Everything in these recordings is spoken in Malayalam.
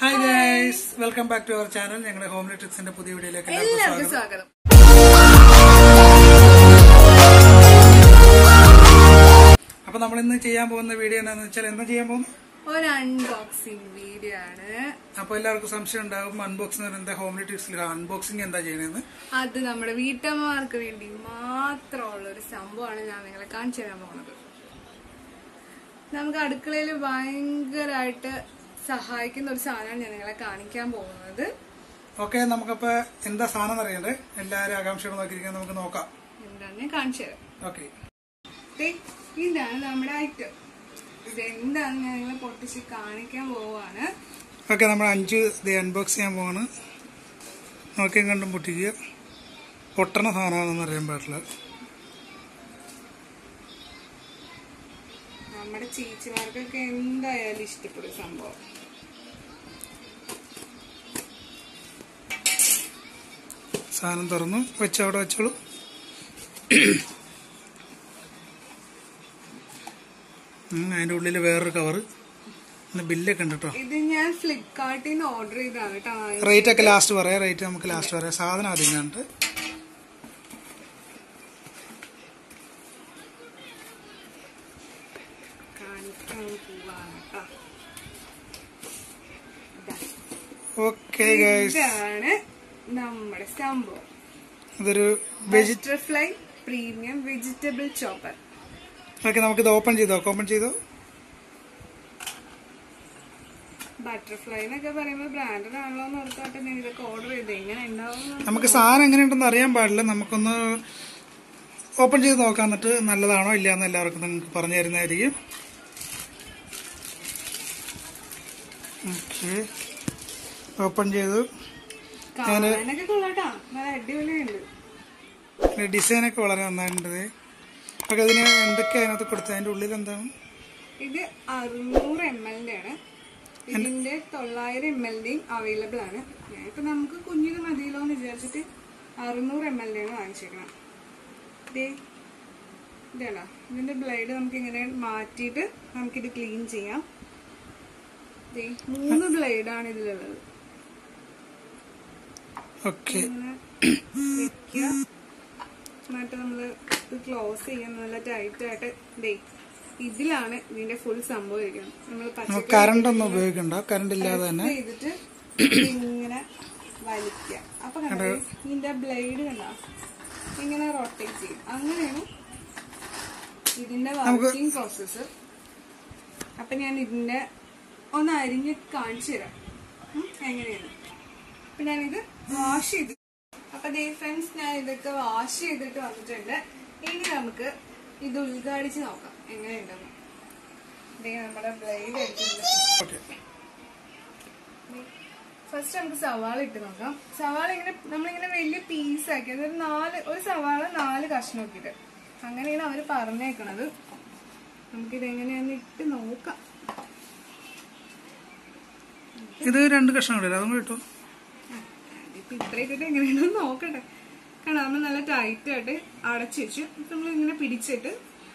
Hi guys welcome back to our channel ഞങ്ങളുടെ ഹോം ട്രിക്സിന്റെ പുതിയ വീഡിയോയിലേക്ക് എല്ലാവർക്കും എല്ലാവർക്കും സ്വാഗതം സ്വാഗതം അപ്പൊ നമ്മൾ ഇന്ന് ചെയ്യാൻ പോകുന്ന വീഡിയോ എന്താണെന്ന് വെച്ചാൽ എന്താ ചെയ്യാൻ പോകുന്നു ഒരു അൺബോക്സിംഗ് വീഡിയോ ആണ് അപ്പൊ എല്ലാവർക്കും സംശയം ഉണ്ടാകും അൺബോക്സിംഗ് എന്താ ഹോം ട്രിക്സിൽ അൺബോക്സിംഗ് എന്താ ചെയ്യുന്നത് അത് നമ്മുടെ വീട്ടമ്മമാർക്ക് വേണ്ടി മാത്രമുള്ള ഒരു സംഭവമാണ് ഞാൻ നിങ്ങളെ കാണിച്ചു തരാൻ പോകുന്നത് നമുക്ക് അടുക്കളയിൽ ഭയങ്കരമായിട്ട് സഹായിക്കുന്ന ഒരു സാധനമാണ് ഞാൻ നിങ്ങളെ കാണിക്കാൻ പോകുന്നത് ഓക്കെ നമുക്കപ്പോ എന്താ സാധനം അറിയണ്ടേ എല്ലാവരും ആകാംക്ഷയോടെ നോക്കിയിരിക്കാൻ നമുക്ക് നോക്കാം എന്താണ് ഞാൻ കാണിച്ചു തരാം ഓക്കെ ദേ, ഇതാണ് നമ്മുടെ ഐറ്റം ഇതെന്താന്ന് ഞാൻ നിങ്ങളെ പൊട്ടിച്ച് കാണിക്കാൻ പോവാണ് ഓക്കെ നമ്മൾ അഞ്ച് ഇത് അൺബോക്സ് ചെയ്യാൻ പോവാണ് നോക്കിയും കണ്ടും പൊട്ടിക്കുക പൊട്ടണ സാധനമാണെന്ന് അറിയാൻ പാടില്ല നമ്മുടെ ചേച്ചിമാർക്കൊക്കെ എന്തായാലും ഇഷ്ടപ്പെടും സംഭവം സാധനം തുറന്നു വെച്ചവിടെ വെച്ചോളൂ ഉം, അതിന്റെ ഉള്ളിൽ വേറൊരു കവറ് പിന്നെ ബില്ലൊക്കെ ഉണ്ട് കേട്ടോ ഇത് ഞാൻ ഫ്ലിപ്കാർട്ടിൽ നിന്ന് ഓർഡർ ചെയ്താണ് കേട്ടോ റേറ്റ് ഒക്കെ ലാസ്റ്റ് പറയാം റേറ്റ് നമുക്ക് ലാസ്റ്റ് പറയാം സാധനം ആദ്യം കണ്ട് കാണിക്കാൻ പോവാണ് കേട്ടോ ഇതാ. ഓക്കെ ഗൈസ് ഇതാണ് നമ്മുടെ സംഭവം ഇതൊരു veggie butterfly premium vegetable chopper okay നമുക്കിത് ഓപ്പൺ ചെയ്തോ ഓപ്പൺ ചെയ്തോ ബട്ടർഫ്ലൈ എന്നൊക്കെ പറയുമ്പോൾ ബ്രാൻഡഡ് ആണല്ലോ എന്ന് ഓർത്തോട്ടെ ഞാൻ ഇതൊക്കെ ഓർഡർ ചെയ്ത് എങ്ങനെ ഉണ്ടാവും നമുക്ക് സാധനം എങ്ങനെയുണ്ടെന്ന് അറിയാൻ പാടില്ല നമുക്കൊന്ന് ഓപ്പൺ ചെയ്ത് നോക്കാം എന്നിട്ട് നല്ലതാണോ ഇല്ലയെന്ന് എല്ലാവർക്കും നിങ്ങൾക്ക് പറഞ്ഞു തരുന്നതായിരിക്കും ഓക്കെ ഓപ്പൺ ചെയ്തു കാണാനൊക്കെ കൊള്ളാട്ടാ നല്ല അടിപൊളിയുണ്ട് ഡിസൈനൊക്കെ വളരെ നന്നായിട്ടുണ്ട് ഓക്കെ അതിന് എന്തൊക്കെയാണ് അതിനകത്ത് കൊടുത്തത് അതിൻ്റെ ഉള്ളിൽ എന്താണ് ഇത് അറുന്നൂറ് എം എല്ലിന്റെ ആണ് ഇതിന്റെ തൊള്ളായിരം എം എല്ലിന്റെയും അവൈലബിൾ ആണ് ഞാനിപ്പോ നമുക്ക് കുഞ്ഞിത് മതിയല്ലോ എന്ന് വിചാരിച്ചിട്ട് അറുന്നൂറ് എം എല്ലിന്റെ ആണ് വാങ്ങിച്ചേക്കണം ദേ ഇതാണോ ഇതിന്റെ ബ്ലേഡ് നമുക്ക് ഇങ്ങനെ മാറ്റിയിട്ട് നമുക്കിത് ക്ലീൻ ചെയ്യാം ദേ മൂന്ന് ബ്ലേഡാണ് ഇതിലുള്ളത് ഓക്കെ ഇങ്ങനെ വെക്കുക എന്നിട്ട് നമ്മള് ഇത് ക്ലോസ് ചെയ്യാൻ നല്ല ടൈറ്റ് ആയിട്ട് ദേ ഇതിലാണ് ഇതിന്റെ ഫുൾ സംഭവം ഇരിക്കുന്നത് നമ്മൾ പച്ചക്കറി കറണ്ട് ഒന്നും ഉപയോഗിക്കണ്ട കറണ്ട് ഇല്ലാതെ തന്നെ ചെയ്തിട്ട് ഇങ്ങനെ വലിക്കുക അപ്പൊ കണ്ടോ ഇതിന്റെ ബ്ലേഡ് കണ്ടോ ഇങ്ങനെ റൊട്ടേറ്റ് ചെയ്യും അങ്ങനെയാണ് ഇതിന്റെ വർക്കിംഗ് പ്രോസസ്സ് അപ്പൊ ഞാൻ ഇതിന്റെ ഒന്ന് അരിഞ്ഞ് കാണിച്ചു തരാം ഉം, എങ്ങനെയാണ് അപ്പൊ ഞാനിത് വാഷ് ചെയ്ത് അപ്പൊ ദേ ഫ്രണ്ട്സ് ഞാൻ ഇതൊക്കെ വാഷ് ചെയ്തിട്ട് വന്നിട്ടുണ്ട് ഇനി നമുക്ക് ഇത് ഉദ്ഘാടിച്ച് നോക്കാം എങ്ങനെയുണ്ടെന്ന് ദേ നമ്മുടെ ബ്ലേഡ് എടുത്തിട്ടുണ്ട് ഓക്കെ ഫസ്റ്റ് നമുക്ക് സവാള ഇട്ട് നോക്കാം സവാള ഇങ്ങനെ നമ്മളിങ്ങനെ വലിയ പീസ് ആക്കി അതൊരു നാല് ഒരു സവാള നാല് കഷ്ണം ഇട്ട് അങ്ങനെയാണ് അവര് പറഞ്ഞേക്കണത് നമുക്കിത് എങ്ങനെയാന്ന് ഇട്ട് നോക്കാം ഇത് രണ്ട് കഷ്ണം കൂടെ അതും കിട്ടും ഇപ്പൊ ഇത്ര ഇട്ടിട്ട് എങ്ങനെയാണെന്ന് നോക്കട്ടെ കാരണം നമ്മൾ നല്ല ടൈറ്റ് ആയിട്ട് അടച്ചു വെച്ചു നമ്മൾ ഇങ്ങനെ പിടിച്ചിട്ട്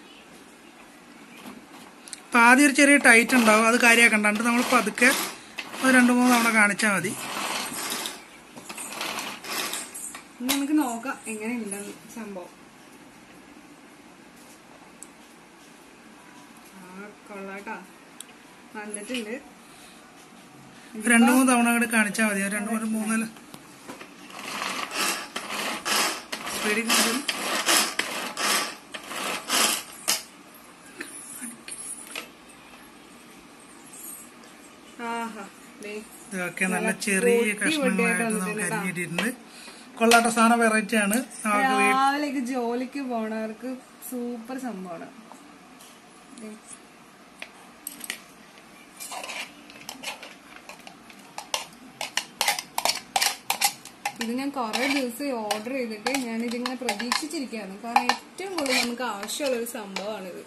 അപ്പൊ ആദ്യം ഒരു ചെറിയ ടൈറ്റ് ഉണ്ടാവും അത് കാര്യമാക്കണ്ട എന്നിട്ട് നമ്മൾ പതുക്കെ ഒരു രണ്ട് മൂന്ന് തവണ കാണിച്ചാൽ മതി ഇനി നമുക്ക് നോക്കാം എങ്ങനെ ഉണ്ടെന്ന് സംഭവം ആ കൊള്ളാട്ടാ വന്നിട്ടുണ്ട് രണ്ട് മൂന്ന് തവണ കൂടെ കാണിച്ചാൽ മതി ഒരു രണ്ട് മൂന്ന് മൂന്ന് സ്പീഡിൽ കാണിച്ചാൽ ആഹാ ദേ ഇതൊക്കെ നല്ല ചെറിയ കഷ്ണങ്ങളായിട്ട് നമുക്ക് അരിഞ്ഞിട്ടിട്ടുണ്ട് കൊള്ളാട്ട സാധനം വെറൈറ്റി ആണ് നമുക്ക് വീ- രാവിലേക്ക് ജോലിക്ക് പോണവർക്ക് സൂപ്പർ സംഭവമാണ് ദേ. ഇത് ഞാൻ കുറെ ദിവസം ഓർഡർ ചെയ്തിട്ട് ഞാൻ ഇതിങ്ങനെ പ്രതീക്ഷിച്ചിരിക്കുകയാണ് കാരണം ഏറ്റവും കൂടുതൽ നമുക്ക് ആവശ്യമുള്ള ഒരു സംഭവമാണിത്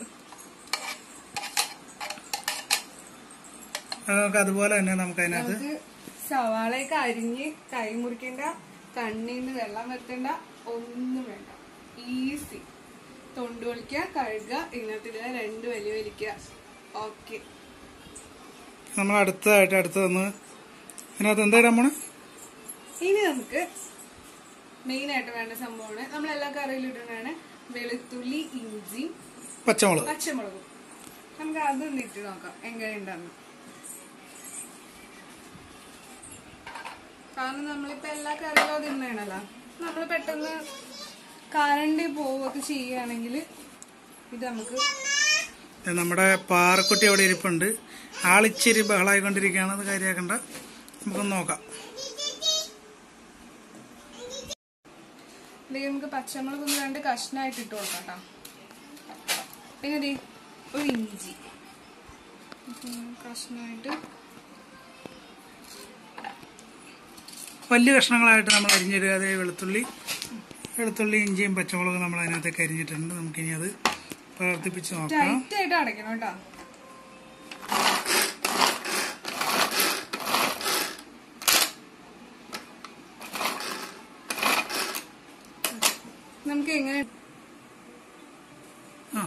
അത് നമുക്ക് അതുപോലെ തന്നെ നമുക്ക് അതിനകത്ത് നമുക്ക് സവാളയൊക്കെ അരിഞ്ഞ് കൈ മുറിക്കേണ്ട കണ്ണീന്ന് വെള്ളം വരുത്തേണ്ട ഒന്നും വേണ്ട ഈസി തൊണ്ട് വലിക്കുക കഴുകുക ഇതിനകത്ത് ഇതിനെ രണ്ട് വലിയ വലിക്കുക ഓക്കെ നമ്മൾ അടുത്തതായിട്ട് അടുത്ത് വന്ന് ഇതിനകത്ത് എന്താ ഇടാൻ പോണേ ഇനി നമുക്ക് മെയിൻ ആയിട്ട് വേണ്ട സംഭവമാണ് നമ്മളെല്ലാ കറിയിലും ഇടുന്നതാണ് വെളുത്തുള്ളി ഇഞ്ചി പച്ചമുളക് പച്ചമുളകും നമുക്ക് അതൊന്ന് ഇട്ട് നോക്കാം എങ്ങനെയുണ്ടെന്ന് കാരണം നമ്മളിപ്പോ എല്ലാ കറികളും അത് ഇന്നേണല്ലോ നമ്മൾ പെട്ടെന്ന് കരണ്ടി പോവുകയൊക്കെ ചെയ്യുകയാണെങ്കിൽ ഇത് നമുക്ക് ഇത് നമ്മുടെ പാറക്കുട്ടി അവിടെ ഇരിപ്പുണ്ട് ആളിച്ചിരി ബഹളായിക്കൊണ്ടിരിക്കുകയാണ് അത് കാര്യമാക്കണ്ട നമുക്കൊന്ന് നോക്കാം ഇതിലേക്ക് നമുക്ക് പച്ചമുളക് ഒന്ന് രണ്ട് കഷ്ണമായിട്ട് ഇട്ട് കൊടുക്കാം കേട്ടോ പിന്നെ ദേ ഒരു ഇഞ്ചി ഉം, കഷ്ണമായിട്ട് വലിയ കഷ്ണങ്ങളായിട്ട് നമ്മൾ അരിഞ്ഞിടുക അതേ വെളുത്തുള്ളി വെളുത്തുള്ളി ഇഞ്ചിയും പച്ചമുളകും നമ്മൾ അതിനകത്തേക്ക് അരിഞ്ഞിട്ടുണ്ട് നമുക്കിനി അത് പ്രവർത്തിപ്പിച്ച് നോക്കാം ടൈറ്റ് ആയിട്ട് അടയ്ക്കണം കേട്ടോ നമുക്ക് എങ്ങനെ ആ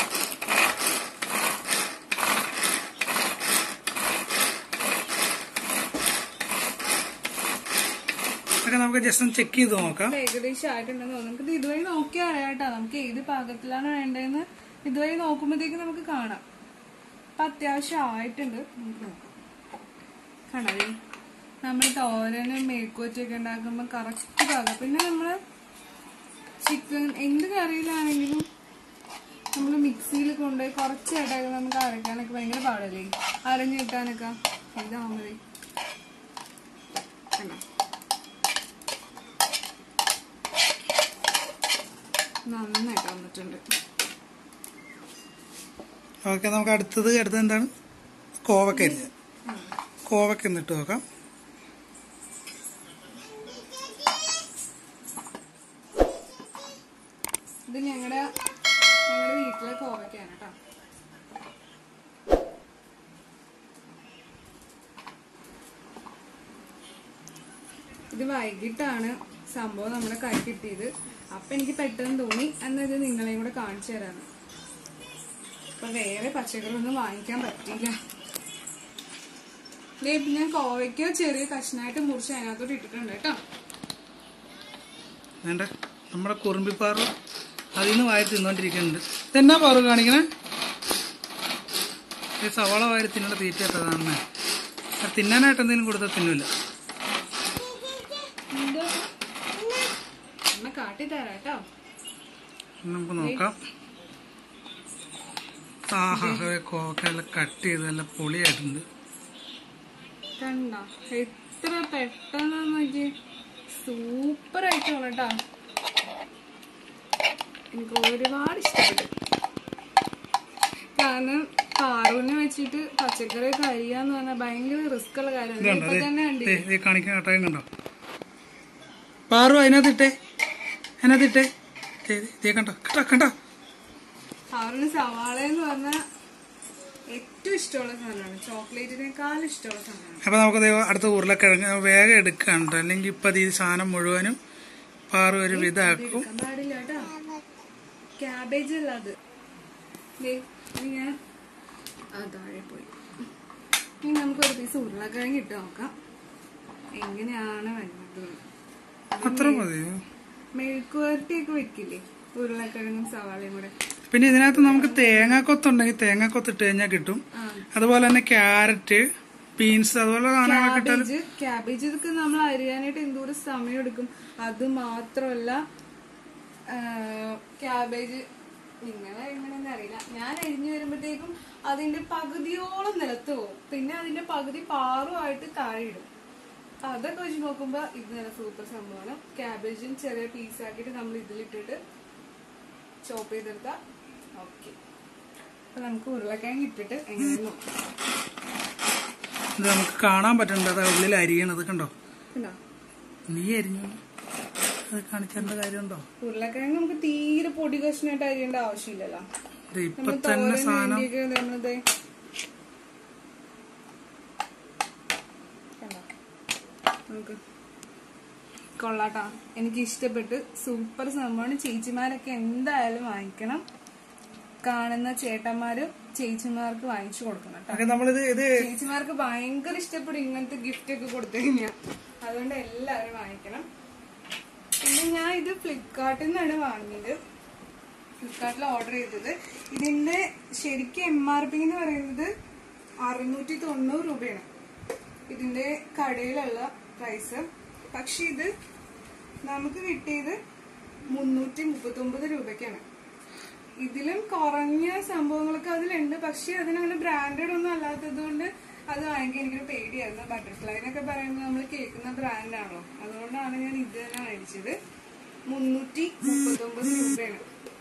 ഒക്കെ നമുക്ക് ജസ്റ്റ് ഒന്ന് ചെക്ക് ചെയ്ത് നോക്കാം ഇപ്പൊ ഏകദേശം ആയിട്ടുണ്ടെന്ന് തോന്നുന്നു നമുക്ക് ഇത് ഇതുവഴി നോക്കിയാൽ അറിയാം കേട്ടോ നമുക്ക് ഏത് പാകത്തിലാണ് വേണ്ടതെന്ന് ഇതുവഴി നോക്കുമ്പോഴത്തേക്ക് നമുക്ക് കാണാം അപ്പൊ അത്യാവശ്യം ആയിട്ടുണ്ട് നമുക്ക് നോക്കാം കണ്ടേ നമ്മൾ തോരനും മേൽക്കോറ്റൊക്കെ ഉണ്ടാക്കുമ്പോൾ കറക്റ്റ് പാകം പിന്നെ നമ്മള് ചിക്കൻ എന്ത് കറിയിലാണെങ്കിലും നമ്മൾ മിക്സിയിൽ കൊണ്ടുപോയി കുറച്ചായിട്ടൊക്കെ നമുക്ക് അരയ്ക്കാനൊക്കെ ഭയങ്കര പാടല്ലേ അരഞ്ഞു കിട്ടാനൊക്കെ ഇതാവുമ്പോഴേ കണ്ടോ നന്നായിട്ട് വന്നിട്ടുണ്ട് ഓക്കെ നമുക്ക് അടുത്തത് അടുത്തത് എന്താണ് കോവക്ക അരിഞ്ഞത് കോവക്ക എന്നിട്ട് നോക്കാം ഇത് ഞങ്ങളുടെ ഞങ്ങളുടെ വീട്ടിലെ കോവയ്ക്കാണ് കേട്ടോ ഇത് വൈകിട്ടാണ് സംഭവം നമ്മുടെ കൈ കിട്ടിയത് അപ്പൊ എനിക്ക് പെട്ടെന്ന് തോന്നി എന്നത് നിങ്ങളെയും കൂടെ കാണിച്ചു തരാന്ന് അപ്പൊ വേറെ പച്ചക്കറി ഒന്നും വാങ്ങിക്കാൻ പറ്റില്ല ദേ ഇപ്പൊ ഞാൻ കോവയ്ക്കോ ചെറിയ കഷ്ണമായിട്ട് മുറിച്ച് അതിനകത്തോട്ട് ഇട്ടിട്ടുണ്ട് കേട്ടോ വേണ്ട നമ്മുടെ കുറുമ്പിപ്പാറു അതിൽ നിന്ന് വാരി തിന്നോണ്ടിരിക്കുന്നുണ്ട് ഇതെന്നാ പാറു കാണിക്കണേ ഈ സവാള വാരി തിന്നേണ്ട തീറ്റയത്തതാണ് തിന്നാനായിട്ട് എന്തെങ്കിലും കൊടുത്താൽ തിന്നില്ല എന്തോ അമ്മ കാട്ടി തരാം കേട്ടോ നമുക്ക് നോക്കാം ആഹാ കോവക്കെല്ലാം കട്ട് ചെയ്ത് നല്ല പൊളിയായിട്ടുണ്ട് കണ്ട എത്ര പെട്ടെന്ന് നോക്കി സൂപ്പർ ആയിട്ടാണ് കേട്ടോ എനിക്ക് ഒരുപാട് ഇഷ്ടപ്പെട്ടു കാരണം പാറുവിനെ വെച്ചിട്ട് പച്ചക്കറി കരിയാന്ന് പറഞ്ഞാൽ ഭയങ്കര റിസ്ക് ഉള്ള കാര്യമാണ് ഇതുണ്ടോ ഇപ്പൊ തന്നെ കണ്ടില്ലേ ദേ കാണിക്കാൻ കട്ടായം കണ്ടോ പാറു അതിനകത്തിട്ടെ അതിനകത്തിട്ടെ ദേ, ദേ, ദേ കണ്ടോ കണ്ടോ കണ്ടോ പാറുവിന് സവാള എന്ന് പറഞ്ഞാൽ ഏറ്റവും ഇഷ്ടമുള്ള സാധനമാണ് ചോക്ലേറ്റിനേക്കാൾ ഇഷ്ടമുള്ള സാധനമാണ് അപ്പൊ നമുക്ക് ദേ അടുത്ത ഉരുളക്കിഴങ്ങ് വേഗം എടുക്കാണ്ട് അല്ലെങ്കിൽ ഇപ്പൊ അത് ഈ സാധനം മുഴുവനും പാറു ഒരു വിധാക്കും എടുക്കാൻ പാടില്ല കേട്ടോ ക്യാബേജ് അല്ല അത് ദേ, ഇത് ഞാൻ ആ താഴെ പോയി ഇനി നമുക്ക് ഒരു പീസ് ഉരുളക്കിഴങ്ങ് ഇട്ട് നോക്കാം എങ്ങനെയാണ് വരുന്നത് അത്ര മതിയോ മെഴുക്കുവരട്ടിയൊക്കെ വെക്കില്ലേ ഉരുളക്കിഴങ്ങും സവാളയും കൂടെ പിന്നെ ഇതിനകത്ത് നമുക്ക് തേങ്ങാക്കൊത്തുണ്ടെങ്കിൽ തേങ്ങാക്കൊത്ത് ഇട്ട് കഴിഞ്ഞാൽ കിട്ടും ആ അതുപോലെ തന്നെ ക്യാരറ്റ് ബീൻസ് അതുപോലെ സാധനങ്ങളൊക്കെ ഇട്ടാൽ ക്യാബേജ് ക്യാബേജ് ഇതൊക്കെ നമ്മൾ അരിയാനായിട്ട് എന്തോരം സമയം എടുക്കും അത് മാത്രമല്ല ക്യാബേജ് നിങ്ങളെ എങ്ങനെയെന്ന് അറിയില്ല ഞാൻ അരിഞ്ഞു വരുമ്പോഴത്തേക്കും അതിന്റെ പകുതിയോളം നിലത്ത് പോകും പിന്നെ അതിന്റെ പകുതി പാറുമായിട്ട് താഴെ ഇടും അപ്പൊ അതൊക്കെ വെച്ച് നോക്കുമ്പോ ഇത് നല്ല സൂപ്പർ സംഭവമാണ് ക്യാബേജും ചെറിയ പീസാക്കിയിട്ട് നമ്മൾ ഇതിലിട്ടിട്ട് ചോപ്പ് ചെയ്തെടുത്താൽ ഓക്കെ അപ്പൊ നമുക്ക് ഉരുളക്കിഴങ്ങ് ഇട്ടിട്ട് എങ്ങനെയാണ് നോക്കാം ഇത് നമുക്ക് കാണാൻ പറ്റുന്നുണ്ട് അത് ഉള്ളിൽ അരിയണത് കണ്ടോ കണ്ടോ നീ അരിഞ്ഞു അത് കാണിച്ചേണ്ട കാര്യമുണ്ടോ ഉരുളക്കിഴങ്ങ് നമുക്ക് തീരെ പൊടി കഷ്ണമായിട്ട് അരിയേണ്ട ആവശ്യമില്ലല്ലോ ഇത് ഇപ്പൊ നമ്മൾ തന്നെ തോരന് സാധനം വേണ്ടിയൊക്കെ നമ്മളിത് കണ്ടോ? നമുക്ക് കൊള്ളാട്ടാ എനിക്ക് ഇഷ്ടപ്പെട്ട് സൂപ്പർ സംഭവമാണ് ചേച്ചിമാരൊക്കെ എന്തായാലും വാങ്ങിക്കണം കാണുന്ന ചേട്ടന്മാരും ചേച്ചിമാർക്ക് വാങ്ങിച്ചു കൊടുക്കണം കേട്ടോ ഓക്കെ നമ്മളിത് ഇത് ചേച്ചിമാർക്ക് ഭയങ്കര ഇഷ്ടപ്പെടും ഇങ്ങനത്തെ ഗിഫ്റ്റ് ഒക്കെ കൊടുത്തു കഴിഞ്ഞാൽ അതുകൊണ്ട് എല്ലാവരും വാങ്ങിക്കണം പിന്നെ ഞാൻ ഇത് ഫ്ലിപ്കാർട്ടിൽ നിന്നാണ് വാങ്ങിയത് ഫ്ലിപ്കാർട്ടിൽ ഓർഡർ ചെയ്തത് ഇതിന്റെ ശരിക്കും എം ആർ പി എന്ന് പറയുന്നത് അറുന്നൂറ്റി തൊണ്ണൂറ് രൂപയാണ് ഇതിന്റെ കടയിലുള്ള പ്രൈസ് പക്ഷെ ഇത് നമുക്ക് കിട്ടിയത് മുന്നൂറ്റി മുപ്പത്തി ഒമ്പത് രൂപയ്ക്കാണ് ഇതിലും കുറഞ്ഞ സംഭവങ്ങളൊക്കെ അതിലുണ്ട് പക്ഷെ അതിനങ്ങനെ ബ്രാൻഡഡ് ഒന്നും അല്ലാത്തത് കൊണ്ട് അത് വാങ്ങിക്കാൻ എനിക്കൊരു പേടിയായിരുന്നു ബട്ടർഫ്ലൈ എന്നൊക്കെ പറയുമ്പോൾ നമ്മൾ കേൾക്കുന്ന ബ്രാൻഡാണല്ലോ അതുകൊണ്ടാണ് ഞാൻ ഇത് തന്നെ മേടിച്ചത് മുന്നൂറ്റി മുപ്പത്തി ഒമ്പത് രൂപയാണ്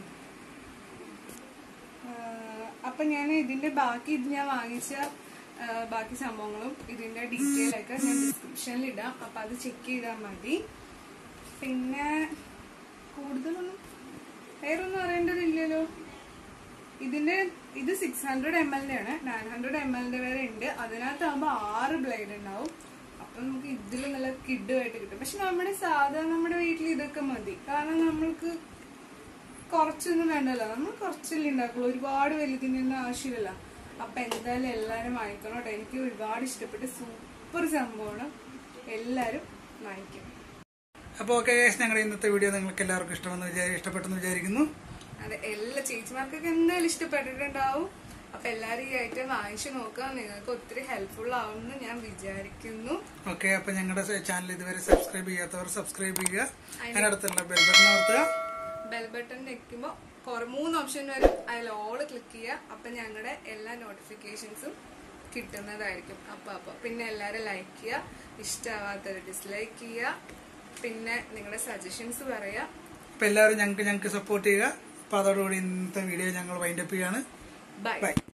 ആഹ് അപ്പൊ ഞാൻ ഇതിന്റെ ബാക്കി ഇത് ഞാൻ വാങ്ങിച്ച ആഹ് ബാക്കി സംഭവങ്ങളും ഇതിന്റെ ഡീറ്റെയിൽ ഒക്കെ ഞാൻ ഡിസ്ക്രിപ്ഷനിൽ ഇടാം അപ്പൊ അത് ചെക്ക് ചെയ്താൽ മതി പിന്നെ കൂടുതലൊന്നും വേറൊന്നും അറിയേണ്ടതില്ലല്ലോ ഇതിന്റെ ഇത് സിക്സ് ഹൺഡ്രഡ് എം എല്ലിന്റെ ആണ് നയൻ ഹൺഡ്രഡ് എം എല്ലിന്റെ വരെ ഉണ്ട് അതിനകത്താകുമ്പോ ആറ് ബ്ലേഡ് ഉണ്ടാവും അപ്പൊ നമുക്ക് ഇതിൽ നല്ല കിഡുമായിട്ട് കിട്ടും പക്ഷെ നമ്മുടെ സാധാരണ നമ്മുടെ വീട്ടിൽ ഇതൊക്കെ മതി കാരണം നമ്മൾക്ക് കുറച്ചൊന്നും വേണ്ടല്ലോ നമ്മൾ കുറച്ചല്ലേ ഉണ്ടാക്കുള്ളൂ ഒരുപാട് വലുതിനൊന്നും ആവശ്യമില്ല അപ്പൊ എന്തായാലും എല്ലാരും വാങ്ങിക്കണം കേട്ടോ എനിക്ക് ഒരുപാട് ഇഷ്ടപ്പെട്ട് സൂപ്പർ സംഭവമാണ് എല്ലാരും വാങ്ങിക്കും അപ്പോൾ ഓക്കെ ഞങ്ങളുടെ ഇന്നത്തെ വീഡിയോ നിങ്ങൾക്ക് എല്ലാവർക്കും ഇഷ്ടമെന്ന് വിചാരി ഇഷ്ടപ്പെട്ടെന്ന് വിചാരിക്കുന്നു അതെ എല്ലാ ചേച്ചിമാർക്കൊക്കെ എന്തായാലും ഇഷ്ടപ്പെട്ടിട്ടുണ്ടാവും അപ്പൊ എല്ലാരും ഈ ഐറ്റം വാങ്ങിച്ചു നോക്കുക നിങ്ങൾക്ക് ഒത്തിരി ഹെൽപ്ഫുൾ ആവുമെന്ന് ഞാൻ വിചാരിക്കുന്നു ഓക്കെ അപ്പോൾ ഞങ്ങളുടെ ചാനൽ ഇതുവരെ സബ്സ്ക്രൈബ് ചെയ്യാത്തവർ സബ്സ്ക്രൈബ് ചെയ്യുക അതിനടുത്തുള്ള ബെൽ ബട്ടൺ ഓർത്തുക ബെൽ ബട്ടൺ ഞെക്കുമ്പോൾ കുറെ മൂന്ന് ഓപ്ഷൻ വരും അതിൽ ഓള് ക്ലിക്ക് ചെയ്യുക അപ്പൊ ഞങ്ങളുടെ എല്ലാ നോട്ടിഫിക്കേഷൻസും കിട്ടുന്നതായിരിക്കും അപ്പൊ അപ്പൊ പിന്നെ എല്ലാരും ലൈക്ക് ചെയ്യുക ഇഷ്ടമാവാത്തവർ ഡിസ്ലൈക്ക് ചെയ്യുക പിന്നെ നിങ്ങളുടെ സജഷൻസ് പറയാ അപ്പോൾ എല്ലാവരും ഞങ്ങൾക്ക് ഞങ്ങൾക്ക് സപ്പോർട്ട് ചെയ്യുക അപ്പോൾ അതോടുകൂടി ഇന്നത്തെ വീഡിയോ ഞങ്ങൾ വൈൻഡപ്പ് ചെയ്യാണ് ബൈ ബൈ